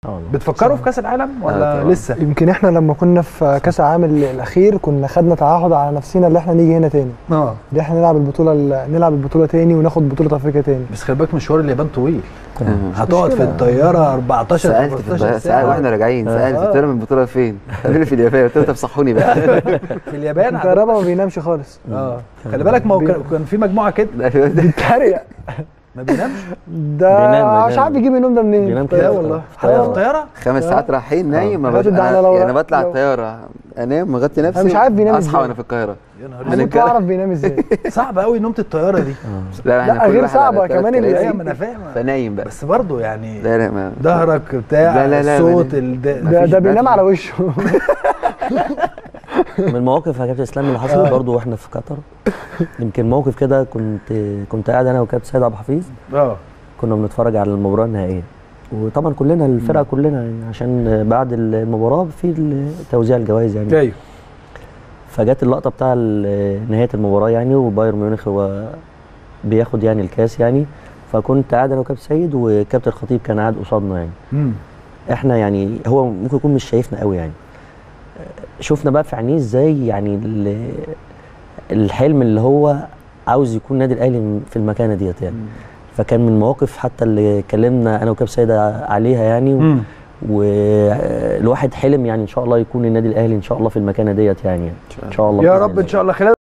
والله. بتفكروا في كاس العالم ولا طبعاً. لسه يمكن احنا لما كنا في كاس العالم الاخير كنا خدنا تعهد على نفسنا اللي احنا نيجي هنا تاني اه ان احنا نلعب البطوله نلعب البطوله تاني وناخد بطوله افريقيا تاني بس خلي بالك مشوار اليابان طويل آه. هتقعد في مشكلة. الطياره 14 سالت في 15 الطيارة- سأل ساعه واحنا راجعين سالت آه. قلت لهم البطوله فين؟ قالوا لي في اليابان قلت لهم طب صحوني بقى في اليابان عندهم- الكهرباء ما بينامش خالص اه خلي بالك ما هو كان- كان في مجموعه كده بيتريق ما بينامش ده بينام- مش عارف بينام. بيجيب النوم ده منين بينام لا كده والله في حتى في الطيارة. الطياره خمس ساعات رايحين نايم ما هاتوا بش... ده على أنا, لو- يعني بطلع لو- الطياره انام مغطي نفسي مش عارف بينام اصحى إزاي. وانا في القاهره يا نهار من أسود. هموت الكلام. واعرف بينام ازاي صعب قوي نومه الطياره دي لا, لا، إحنا كل غير واحد على صعبة، ثلاث كمان اللي- كراسي، ايوه ما انا فاهم فنايم بقى بس برضه يعني لا لا ما ظهرك بتاع لا، لا، لا، الصوت ما- ال- ده- ده مفيش ده بينام بقى. على وشه من المواقف يا كابتن اسلام اللي حصلت برضه واحنا في قطر يمكن موقف كده كنت كنت قاعد انا وكابتن سيد عبد الحفيظ اه كنا بنتفرج على المباراه النهائيه وطبعا كلنا الفرقه كلنا يعني عشان بعد المباراه في توزيع الجوائز يعني ايوه فجت اللقطه بتاع ال- نهايه المباراه يعني وبايرن ميونخ هو بياخد يعني الكاس يعني فكنت قاعد انا وكابتن سيد وكابتن الخطيب كان قاعد قصادنا يعني امم احنا يعني هو ممكن يكون مش شايفنا قوي يعني شفنا بقى في عينيه ازاي يعني ال- الحلم اللي هو عاوز يكون نادي الاهلي في المكانه ديت يعني فكان من المواقف حتى اللي اتكلمنا انا وكابتن سيد عليها يعني امم والواحد حلم يعني ان شاء الله يكون النادي الاهلي ان شاء الله في المكانه ديت يعني ان شاء الله يا بإذن رب الله. ان شاء الله خلال